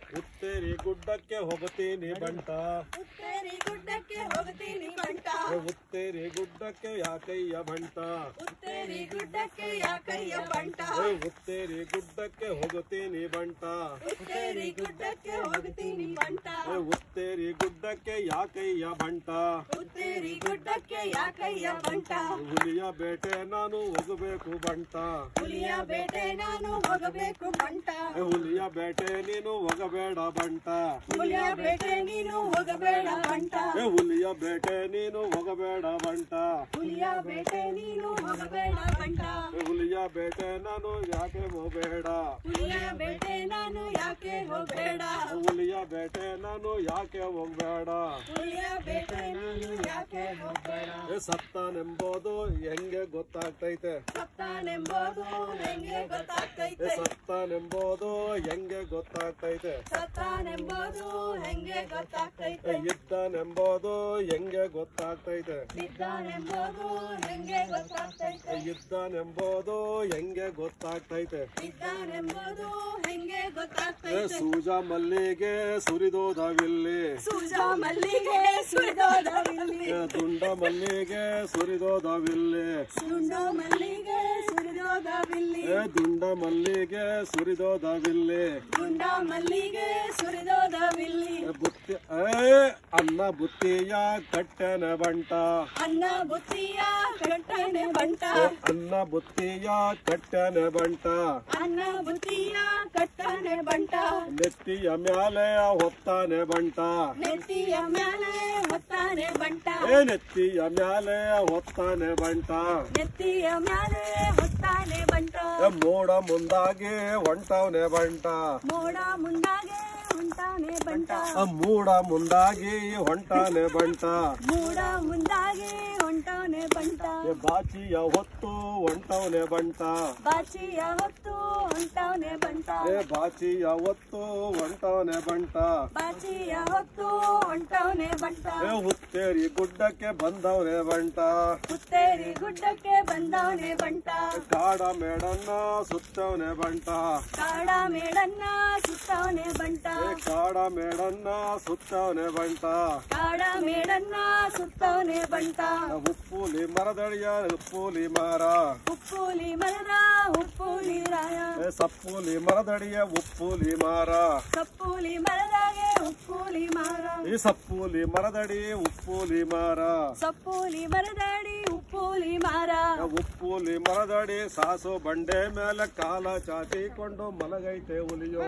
ಉತ್ತೇರಿ ಗುಡ್ಡಕ್ಕೆ ಹೋಗುತ್ತೀನಿ ಬಂಟ ಉತ್ತೇರಿ ಗುಡ್ಡಕ್ಕೆ ಹೋಗ್ತೀನಿ ಬಂಟ ಉತ್ತೇರಿ ಗುಡ್ಡಕ್ಕೆ ಯಾಕಯ್ಯ ಬಂಟ ಉತ್ತೇರಿ ಗುಡ್ಡಕ್ಕೆ ಯಾಕಯ್ಯ ಬಂಟ ಉತ್ತೇರಿ ಗುಡ್ಡಕ್ಕೆ ಹೋಗುತ್ತೀನಿ ಬಂಟ ಉತ್ತೇರಿ ಗುಡ್ಡಕ್ಕೆ ಹೋಗ್ತೀನಿ ಬಂಟ ಉತ್ತೇರಿ ಗುಡ್ಡಕ್ಕೆ ಯಾಕಯ್ಯ ಬಂಟ ಉತ್ತೇರಿ ಗುಡ್ಡಕ್ಕೆ ಯಾಕಯ್ಯ ಬಂಟ ಹುಲಿಯ ಬೇಟೆ ನಾನು ಹೋಗಬೇಕು ಬಂಟ ಹುಲಿಯ ಬೇಟೆ ನಾನು ಹೋಗಬೇಕು ಬಂಟ ಹುಲಿಯ ಬೇಟೆ ನೀನು ಹೋಗಬೇಡ ಬಂಟ ಹುಲಿಯ ಬೇಟೆ ನೀನು ಹೋಗಬೇಡ ಬಂಟ ಏ ಹುಲಿಯ ಬೇಟೆ ನೀನು ಹೋಗಬೇಡ ಬಂಟ ಹುಲಿಯ ಬೇಟೆ ನೀನು ಹೋಗಬೇಡ ಬಂಟ ಏ ಹುಲಿಯ ಬೇಟೆ ನಾನು ಯಾಕೆ ಹೋಗಬೇಡ ಹುಲಿಯ ಬೇಟೆ ನಾನು ಯಾಕೆ ಹೋಗಬೇಡ ಹುಲಿಯ ಬೇಟೆ ನಾನು ಯಾಕೆ ಹೋಗ್ಬೇಡ ಹುಲಿಯ ಬೇಟೆ ನಾನು ಯಾಕೆ ಹೋಗಬೇಡ ಏ ಸತ್ತನೆಂಬುದು ಹೆಂಗೆ ಗೊತ್ತಾಗ್ತೈತೆ ಸತ್ತಾನೆಂಬುದು ಹೆಂಗೆ ಏ ಗೊತ್ತಾಗ್ತೈತೆ ಸತ್ತನೆಂಬುದು ಹೆಂಗೆ ಗೊತ್ತಾಗ್ತೈತೆ ಸತ್ತಾನೆಂಬುದು ಹೆಂಗೆ ಏ ಗೊತ್ತಾಗ್ತೈತೆ ಇದ್ದನೆಂಬುದು ಹೆಂಗೆ ಗೊತ್ತಾಗ್ತೈತೆ ಇದ್ದಾನೆಂಬುದು ಹೆಂಗೆ ಗೊತ್ತಾಗ್ತೈತೆ ಏ ಇದ್ದನೆಂಬುದು ಹೆಂಗೆ ಗೊತ್ತಾಗ್ತೈತೆ ಇದ್ದಾನೆಂಬುದು ಹೆಂಗೆ ಏ ಗೊತ್ತಾಗ್ತೈತೆ ಸೂಜ ಮಲ್ಲಿಗೆ ಸುರಿದೋದವಿಲ್ಲಿ ಸೂಜ ಮಲ್ಲಿಗೆ ಸುರಿದೋದವಿಲ್ಲಿ ಏ ದುಂಡ ಮಲ್ಲಿಗೆ ಸುರಿದೋದವಿಲ್ಲಿ ಸುಂಡು ಮಲ್ಲಿಗೆ ಸುರಿದೋದವಿಲ್ಲಿ ಏ ದುಂಡ ಮಲ್ಲಿಗೆ ಸುರಿದೋದವಿಲ್ಲಿ ಗುಂಡ ಮಲ್ಲಿಗೆ ಸುರಿದೋದವಿಲ್ಲಿ ಏ ಬುತ್ತಿ ಏ ಅನ್ನ ಬುತ್ತಿಯ ಕಟ್ಟೆನ ಬಂಟ ಅನ್ನ ಬುತ್ತಿಯ ಕಟ್ಟನೆ ಬಂಟ ಅನ್ನ ಬುತ್ತಿಯ ಕಟ್ಟೆನ ಬಂಟ ಅನ್ನ ಬುತ್ತಿಯ ಕಟ್ಟನೆ ಬಂಟ ನೆತ್ತಿಯ ಮ್ಯಾಲೆ ಹೊತ್ತಾನೆ ಬಂಟ ನೆತ್ತಿಯ ಮ್ಯಾಲೆ ಹೊತ್ತಾನೆ ಬಂಟ ಏ ನೆತ್ತಿಯ ಮ್ಯಾಲೆ ಹೊತ್ತಾನೆ ಬಂಟ ನೆತ್ತಿಯ ಮ್ಯಾಲೆ ಹೊತ್ತಾನೆ ಬಂಟ ಏ ಮೋಡ ಮುಂದಾಗಿ ಹೊಂಟವನೆ ಬಂಟ ಮೋಡ ಮುಂದಾಗೆ ಹೊಂಟಾನೆ ಬಂಟ ಆ ಮೂಡ ಮುಂದಾಗಿ ಹೊಂಟಾನೆ ಬಂಟ ಮೂಡ ಮುಂದಾಗೆ ಹೊಂಟಾನೆ ಬಂಟ ಏ ಬಾಚಿಯ ಹೊತ್ತು ಹೊಂಟವನೆ ಬಂಟ ಬಾಚಿಯ ಹೊತ್ತು ಹೊಂಟಾನೆ ಬಂಟ ಏ ಬಾಚಿಯ ಹೊತ್ತು ಹೊಂಟವನೆ ಬಂಟ ಬಾಚಿಯ ಹೊತ್ತು ಹೊಂಟವನೆ ಬಂಟ ಏ ಹುತ್ತೇರಿ ಗುಡ್ಡಕ್ಕೆ ಬಂದವನೆ ಬಂಟ ಹುತ್ತೇರಿ ಗುಡ್ಡಕ್ಕೆ ಬಂದವನೆ ಬಂಟ ಕಾಡ ಮೇಡನ್ನ ಸುತ್ತವನೆ ಬಂಟ ಕಾಡ ಮೇಡನ್ನ ಸುತ್ತವನೆ ಬಂಟ ಏ ಕಾಡ ಮೇಡನ್ನ ಸುತ್ತವನೆ ಬಂಟ ಕಾಡ ಮೇಡನ್ನ ಸುತ್ತವನೆ ಬಂಟ ಉಪ್ಪುಲಿ ಮರದಡಿಯ ಉಪ್ಪುಲಿ ಮರ ಉಪ್ಪುಲಿ ಮರದ ಉಪ್ಪುಲಿ ರಾಯ ಏ ಸಪ್ಪುಲಿ ಮರದಡಿಯ ಉಪ್ಪುಲಿ ಮರ ಕಪ್ಪುಲಿ ಮರದಾಗೆ ಉಪ್ಪುಲಿ ಮಾರ ಈ ಸಪ್ಪುಲಿ ಮರದಡಿ ಉಪ್ಪುಲಿ ಮರ ಸಪ್ಪುಲಿ ಮರದಾಡಿ ಉಪ್ಪುಲಿ ಮಾರ ಉಪ್ಪುಲಿ ಮರದಡಿ ಸಾಸು ಬಂಡೆ ಮೇಲೆ ಕಾಲ ಚಾಚಿಕೊಂಡು ಮಲಗೈತೆ ಹುಲಿಯೋ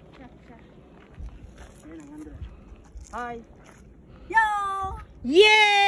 ಹಾಯ್ ಯೋ ಯೇ